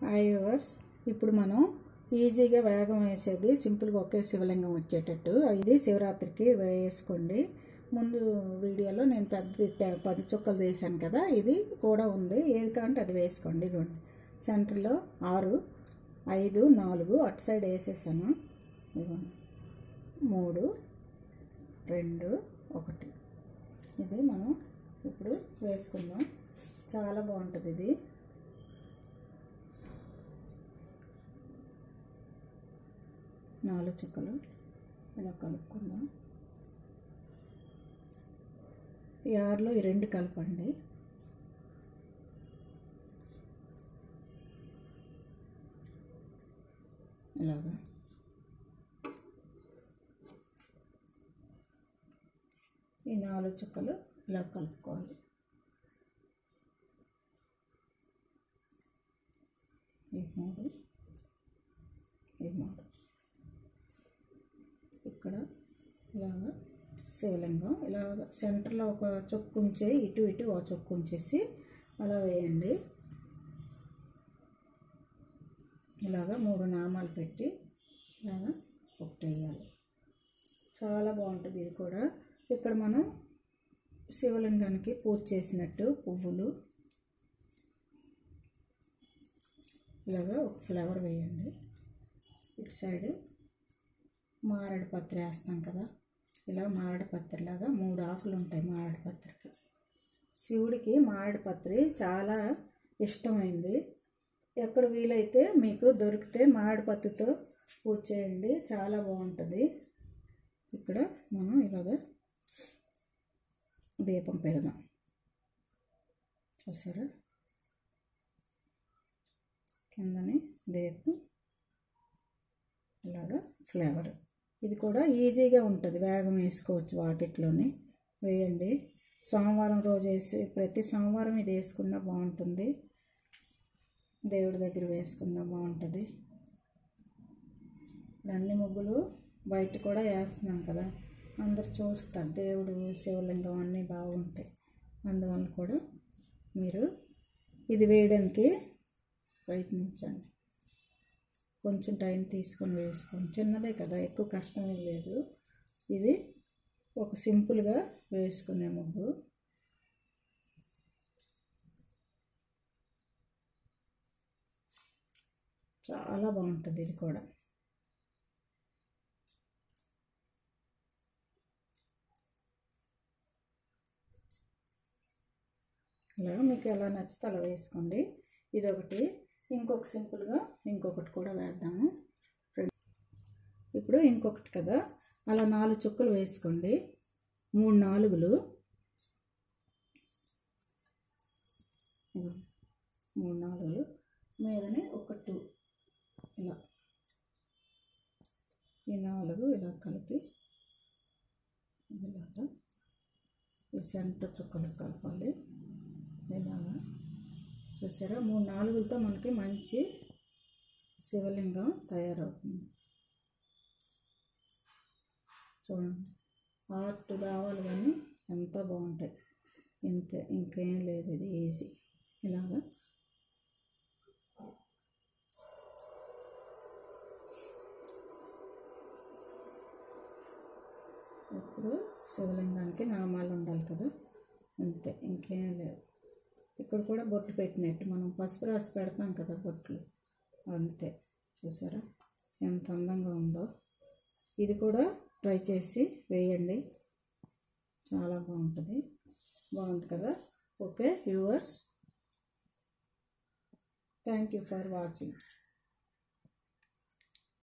hi viewers ఇప్పుడు మనం ఈజీగా వేగం వేసేది సింపుల్గా ఒకే శివలింగం వచ్చేటట్టు ఇది శివరాత్రికి వేసుకోండి ముందు వీడియోలో నేను పెద్ద పది చుక్కలు వేసాను కదా ఇది కూడా ఉంది ఏది కావాలంటే అది వేసుకోండి ఇదిగోండి సెంటర్లో ఆరు ఐదు నాలుగు అటు సైడ్ వేసేసాను ఇదిగోండి మూడు రెండు ఒకటి ఇది మనం ఇప్పుడు వేసుకుందాం చాలా బాగుంటుంది ఇది నాలుగు చుక్కలు ఇలా కలుపుకుందాం ఈ ఆరులో ఈ రెండు కలపండి ఇలాగా ఈ నాలుగు చుక్కలు ఇలా కలుపుకోవాలి ఈ మూడు ఈ మూడు ఇక్కడ ఇలాగ శివలింగం ఇలాగ సెంటర్లో ఒక చొక్కు ఉంచి ఇటు ఇటు ఒక చొక్కు ఉంచేసి అలా వేయండి ఇలాగ మూడు నామాలు పెట్టి ఇలాగ ఒకటి వేయాలి చాలా బాగుంటుంది ఇది కూడా ఇక్కడ మనం శివలింగానికి పూజ చేసినట్టు పువ్వులు ఇలాగ ఒక ఫ్లవర్ వేయండి ఇటు సైడ్ మారడి పత్రి వేస్తాం కదా ఇలా మారడి పత్రిలాగా మూడు ఆకులు ఉంటాయి మారడి పత్రికి శివుడికి మారడి పత్రి చాలా ఇష్టమైంది ఎక్కడ వీలైతే మీకు దొరికితే మారడి పత్రితో పూజ చేయండి చాలా బాగుంటుంది ఇక్కడ మనం ఇలాగ దీపం పెడదాం చూసారా కిందని దీపం ఇలాగా ఫ్లేవర్ ఇది కూడా ఈజీగా ఉంటుంది వేగం వేసుకోవచ్చు వాకిట్లోని వేయండి సోమవారం రోజు వేసి ప్రతి సోమవారం ఇది వేసుకున్నా బాగుంటుంది దేవుడి దగ్గర వేసుకున్నా బాగుంటుంది అన్ని ముగ్గులు బయట కూడా వేస్తున్నాం కదా అందరు చూస్తారు దేవుడు శివలింగం అన్నీ బాగుంటాయి అందువల్ల కూడా మీరు ఇది వేయడానికి ప్రయత్నించండి కొంచెం టైం తీసుకొని వేసుకోండి చిన్నదే కదా ఎక్కువ కష్టమే లేదు ఇది ఒక సింపుల్గా వేసుకునే ముగ్గు చాలా బాగుంటుంది ఇది కూడా అలా మీకు ఎలా నచ్చితే అలా వేసుకోండి ఇదొకటి ఇంకొక సింపుల్గా ఇంకొకటి కూడా వేద్దాము ఇప్పుడు ఇంకొకటి కదా అలా నాలుగు చుక్కలు వేసుకోండి మూడు నాలుగులు మూడు నాలుగులు మీదనే ఒక టూ ఇలా ఈ నాలుగు ఇలా కలిపి ఇలాగా ఈ సెంటర్ చుక్కలు కలపాలి ఇలాగా చూసారా మూడు నాలుగులతో మనకి మంచి శివలింగం తయారవుతుంది చూడండి ఆర్ట్ కావాలి కానీ ఎంతో బాగుంటాయి ఇంతే ఇంకేం లేదు ఇది ఈజీ ఇలాగా ఇప్పుడు శివలింగానికి నామాలు ఉండాలి కదా అంతే ఇంకేం లేదు ఇక్కడ కూడా బొట్టు పెట్టినట్టు మనం పసుపు రాసి పెడతాం కదా బొట్లు అంతే చూసారా ఎంత అందంగా ఉందో ఇది కూడా ట్రై చేసి వేయండి చాలా బాగుంటుంది బాగుంది కదా okay viewers thank you for watching